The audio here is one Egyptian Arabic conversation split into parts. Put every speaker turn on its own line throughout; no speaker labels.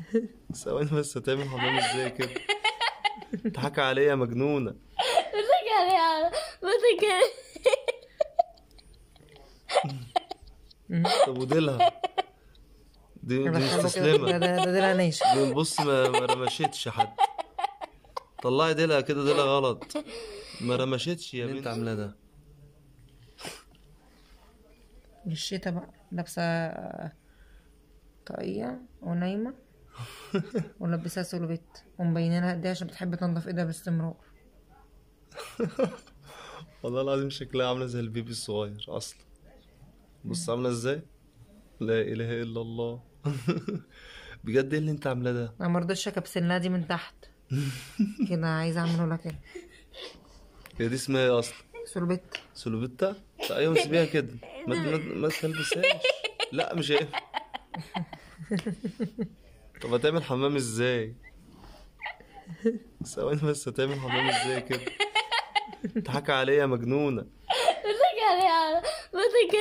ثواني بس هتعمل حمام ازاي كده تضحك عليا يا مجنونة
بضحك عليها بضحك
طب وديلها دي دي
دخله كده ده
مستسلمة
ده ده ديلها ناشف
دي بص ما, ما رمشتش حد طلعي ديلها كده ديلها غلط ما رمشتش يا بنت عاملة ده
الشتا بقى لابسة طاقية ونايمة ولبسها سلوبيت ومبينينها قد ايه عشان بتحب تنضف ايدها باستمرار
والله العظيم شكلها عاملة زي البيبي الصغير أصلا بص عاملة ازاي لا إله إلا الله بجد ايه اللي انت عاملاه ده
انا مرضتش اكبسلها دي من تحت كده عايزة اعمله لها كده
هي دي اسمها ايه أصلا
سلوبيت
سلوبيتا لا ايوه سيبيها كده ما ما, ما تلبسهاش لا مش هي طب هتعمل حمام ازاي ثواني بس هتعمل حمام ازاي كده تضحك عليا يا مجنونة
بضحك عليها بضحك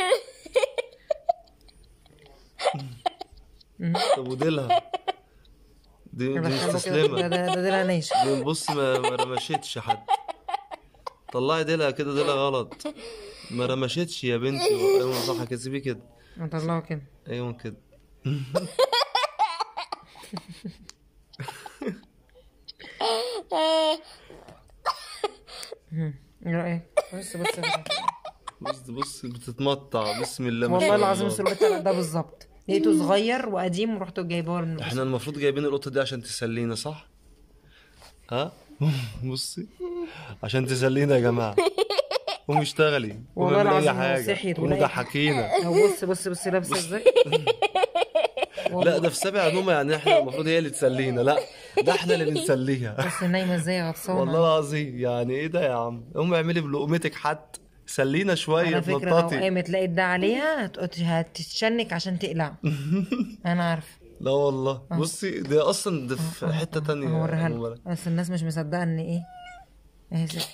طب وديلها دي دي
دخله كده ده
مستسلمة
ده ده ديلها ناشف
دي بص ما, ما رمشتش حد طلعي ديلها كده ديلها غلط ما رمشتش يا بنتي ايوه صح كده سيبيه كده
اطلعه كده
ايوه كده
ايه رأيك بص بص
بص بص بتتمطع بسم الله ما
والله
شاء
العظيم
الله.
السلوبيت ده بالظبط لقيته صغير وقديم ورحت جايبه له من
احنا المفروض جايبين القطه دي عشان تسلينا صح ها بصي عشان تسلينا يا جماعه قومي اشتغلي قومي
والله
اعملي اي
العظيم لو
حاجه
صحيت
قومي
ولا أي
ضحكينا
لو بص بص بص لابسه ازاي
لا ده في سابع نومه يعني احنا المفروض هي اللي تسلينا لا ده احنا اللي بنسليها
بص نايمه ازاي غطسانه
والله العظيم يعني ايه ده يا عم قومي اعملي بلقمتك حتى سلينا شويه
على فكره لو
تنططي
قامت لقيت ده عليها هتقط- هتتشنك عشان تقلع انا عارفه
لا والله بصي ده اصلا ده في حته تانية
هوريها
يا
لك
مبارك.
بس الناس مش مصدقه ان ايه اهي ست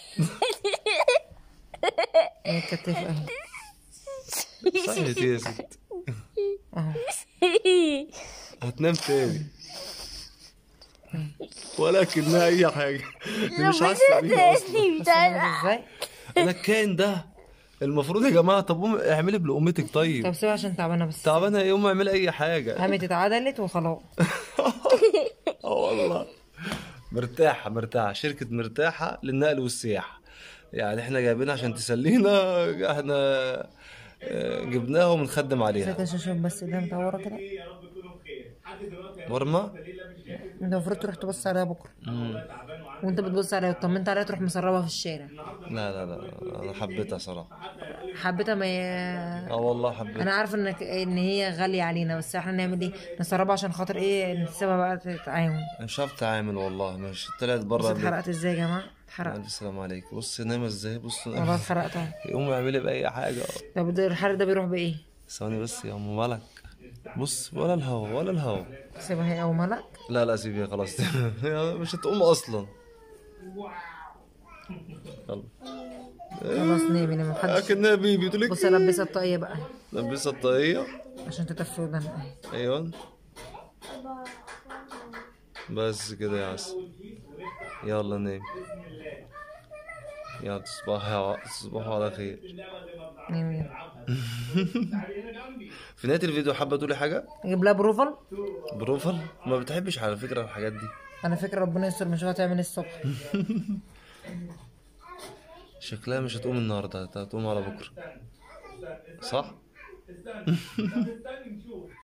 اهي الكتف اهي
صحيت يا ست
اهو
هتنام تاني ولكنها اي حاجه دي مش حاسه بيها اصلا
بص نايمة ازاي
انا الكائن ده المفروض يا جماعه طب قومي اعملي بلقمتك
طب
طيب
سيبها عشان تعبانه بس
تعبانه ايه قومي اعملي اي حاجه
قامت اتعدلت وخلاص
اه والله مرتاحه مرتاحه شركه مرتاحه للنقل والسياحه يعني احنا جايبينها عشان تسلينا احنا آه، جبناها وبنخدم عليها
ازيك يا شوشو بس ده مدوره كده
ورمه
انت المفروض تروح تبص عليها بكره وانت بتبص عليها وطمنت عليها تروح مسربها في الشارع
لا لا لا انا حبيتها صراحه
حبيتها ما
اه والله حبيتها
انا عارفه انك ان هي غاليه علينا بس احنا نعمل ايه نسربها عشان خاطر ايه نسيبها بقى تتعاون
مش عارف اتعامل والله مش طلعت
بص
بره البيت
اتحرقت ازاي يا جماعه اتحرقت
الف سلام عليك بص نايمه ازاي بص
والله
نايمة.
اتحرقت اهو
قومي اعملي باي حاجه
طب ده الحرق ده بيروح بايه
ثواني بس يا ام ملك بص ولا الهوا ولا الهوا
سيبها هي او ملك
لا لا سيبيها خلاص هي مش هتقوم اصلا يلا
خلاص نامي نامي محدش
اكنها بيبي تقول لك
بص البسها الطاقيه بقى
لبسها الطاقيه
عشان تطفي ودنها اهي
ايوه بس كده يا عسل يلا نام يلا تصبحوا ع- تصبحوا على خير
نامي يلا.
في نهايه الفيديو حابه تقولي حاجه
اجيب لها بروفل
بروفل ما بتحبش على فكره الحاجات دي
على فكره ربنا يستر مش هتعمل الصبح
شكلها مش هتقوم النهارده هتقوم على بكره صح